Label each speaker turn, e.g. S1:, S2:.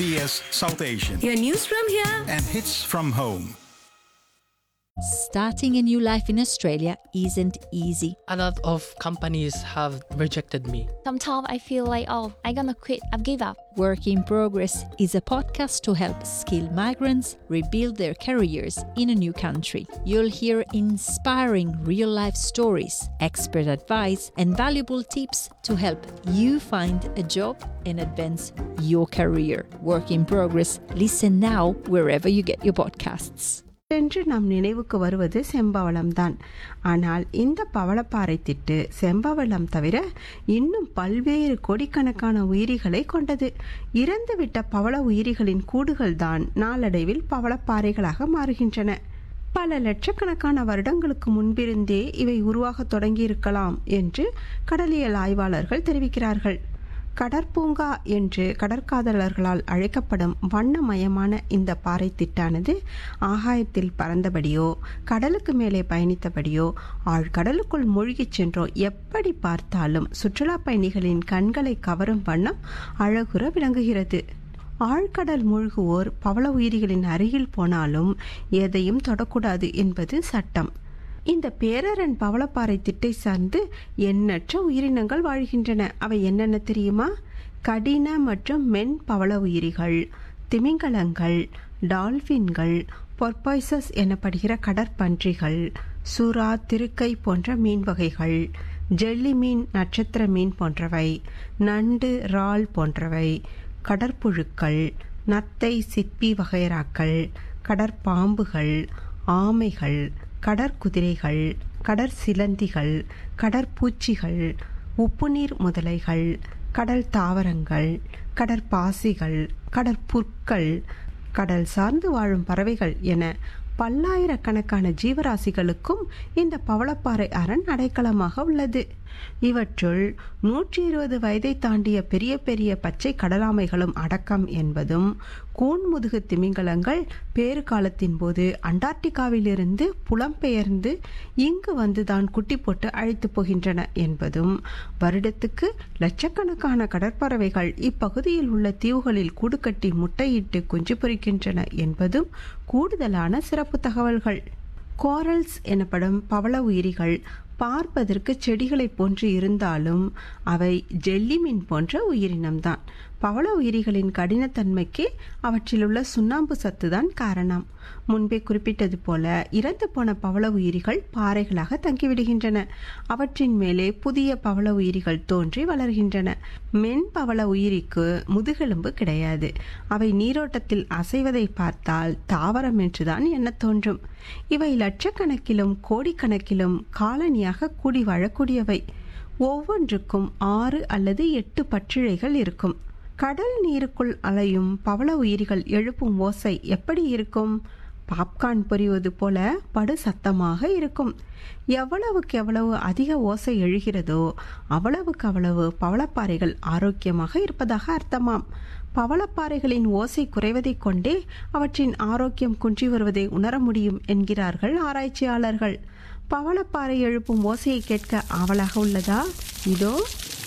S1: SBS South Asian
S2: Your news from here.
S1: and hits from home.
S3: Starting a new life in Australia isn't easy.
S4: A lot of companies have rejected me.
S5: Sometimes I feel like, oh, I'm gonna quit, I've give up.
S3: Work in Progress is a podcast to help skilled migrants rebuild their careers in a new country. You'll hear inspiring real life stories, expert advice, and valuable tips to help you find a job and advance your career. Work in Progress. Listen now wherever you get your podcasts.
S6: என்று நம் நினைவுக்கு வருவது செம்பவளம் தான் ஆனால் இந்த பவளப்பாறை திட்டு செம்பவளம் தவிர இன்னும் பல்வேறு கோடிக்கணக்கான உயிரிகளை கொண்டது இறந்துவிட்ட பவள உயிரிகளின் கூடுகள் தான் நாளடைவில் பவளப்பாறைகளாக மாறுகின்றன பல லட்சக்கணக்கான வருடங்களுக்கு முன்பிருந்தே இவை உருவாகத் தொடங்கியிருக்கலாம் என்று கடலியல் ஆய்வாளர்கள் தெரிவிக்கிறார்கள் கடற்பூங்கா என்று கடற்காதலர்களால் அழைக்கப்படும் வண்ணமயமான இந்த பாறை திட்டானது ஆகாயத்தில் பறந்தபடியோ கடலுக்கு மேலே பயணித்தபடியோ ஆழ்கடலுக்குள் மூழ்கிச் சென்றோ எப்படி பார்த்தாலும் சுற்றுலா பயணிகளின் கண்களை கவரும் வண்ணம் அழகுற விளங்குகிறது ஆழ்கடல் மூழ்குவோர் பவள உயிரிகளின் அருகில் போனாலும் எதையும் தொடக்கூடாது என்பது சட்டம் இந்த பேரரன் பவளப்பாறை திட்டை சார்ந்து எண்ணற்ற உயிரினங்கள் வாழ்கின்றன அவை என்னென்ன தெரியுமா கடின மற்றும் மென் பவள உயிரிகள் திமிங்கலங்கள் டால்பின்கள் பொர்பாய்சஸ் எனப்படுகிற கடற்பன்றிகள் சுறா திருக்கை போன்ற மீன் வகைகள் ஜெல்லி மீன் நட்சத்திர மீன் போன்றவை நண்டு இறால் போன்றவை கடற்புழுக்கள் நத்தை சிப்பி வகைராக்கள் கடற்பாம்புகள் ஆமைகள் கடற்குதிரைகள் கடற்சிலந்திகள் கடற்பூச்சிகள் உப்புநீர் முதலைகள் கடல் தாவரங்கள் கடற்பாசிகள் கடற்புற்கள் கடல் சார்ந்து வாழும் பறவைகள் என பல்லாயிரக்கணக்கான ஜீவராசிகளுக்கும் இந்த பவளப்பாறை அரண் அடைக்கலமாக உள்ளது இவற்றுள் நூற்றி இருபது வயதை தாண்டிய பெரிய பெரிய பச்சை கடலாமைகளும் அடக்கம் என்பதும் கூன்முதுகு திமிங்கலங்கள் பேறு காலத்தின் போது அண்டார்டிகாவிலிருந்து புலம்பெயர்ந்து இங்கு வந்துதான் குட்டி போட்டு அழைத்து போகின்றன என்பதும் வருடத்துக்கு லட்சக்கணக்கான கடற்பறவைகள் இப்பகுதியில் உள்ள தீவுகளில் கூடு கட்டி முட்டையிட்டு குஞ்சு பொரிக்கின்றன என்பதும் கூடுதலான சிறப்பு தகவல்கள் கோரல்ஸ் எனப்படும் பவள உயிரிகள் பார்ப்பதற்கு செடிகளைப் போன்று இருந்தாலும் அவை ஜெல்லிமீன் போன்ற உயிரினம்தான் பவள உயிரிகளின் கடினத்தன்மைக்கு அவற்றில் உள்ள சுண்ணாம்பு சத்துதான் காரணம் முன்பே குறிப்பிட்டது போல இறந்து போன பவள உயிரிகள் பாறைகளாக தங்கிவிடுகின்றன அவற்றின் மேலே புதிய பவள உயிரிகள் தோன்றி வளர்கின்றன மென் பவள உயிரிக்கு முதுகெலும்பு கிடையாது அவை நீரோட்டத்தில் அசைவதை பார்த்தால் தாவரம் என்றுதான் எண்ணத் தோன்றும் இவை லட்சக்கணக்கிலும் கோடிக்கணக்கிலும் காலனியாக கூடி வாழக்கூடியவை ஒவ்வொன்றுக்கும் ஆறு அல்லது எட்டு பற்றிழைகள் இருக்கும் கடல் நீருக்குள் அலையும் பவள உயிரிகள் எழுப்பும் ஓசை எப்படி இருக்கும் பாப்கார்ன் பொரிவது போல படு சத்தமாக இருக்கும் எவ்வளவுக்கு எவ்வளவு அதிக ஓசை எழுகிறதோ அவ்வளவுக்கு அவ்வளவு பவளப்பாறைகள் ஆரோக்கியமாக இருப்பதாக அர்த்தமாம் பவளப்பாறைகளின் ஓசை குறைவதைக் கொண்டே அவற்றின் ஆரோக்கியம் குன்றி வருவதை உணர முடியும் என்கிறார்கள் ஆராய்ச்சியாளர்கள் பவளப்பாறை எழுப்பும் ஓசையை கேட்க ஆவலாக உள்ளதா இதோ